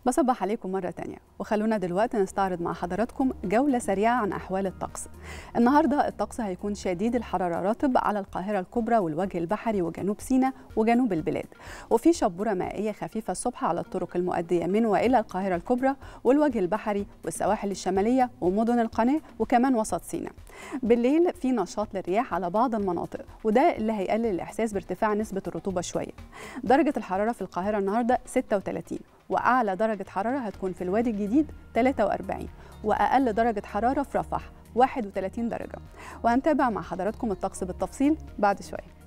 بصبح عليكم مرة تانية وخلونا دلوقتي نستعرض مع حضراتكم جولة سريعة عن أحوال الطقس النهاردة الطقس هيكون شديد الحرارة رطب على القاهرة الكبرى والوجه البحري وجنوب سيناء وجنوب البلاد وفي شبورة مائية خفيفة الصبح على الطرق المؤدية من وإلى القاهرة الكبرى والوجه البحري والسواحل الشمالية ومدن القناة وكمان وسط سيناء بالليل في نشاط للرياح على بعض المناطق وده اللي هيقلل الإحساس بارتفاع نسبة الرطوبة شوية درجة الحرارة في القاهرة النهاردة 36 وأعلى درجة حرارة هتكون في الوادي الجديد 43 وأقل درجة حرارة في رفح 31 درجة وهنتابع مع حضراتكم الطقس بالتفصيل بعد شوية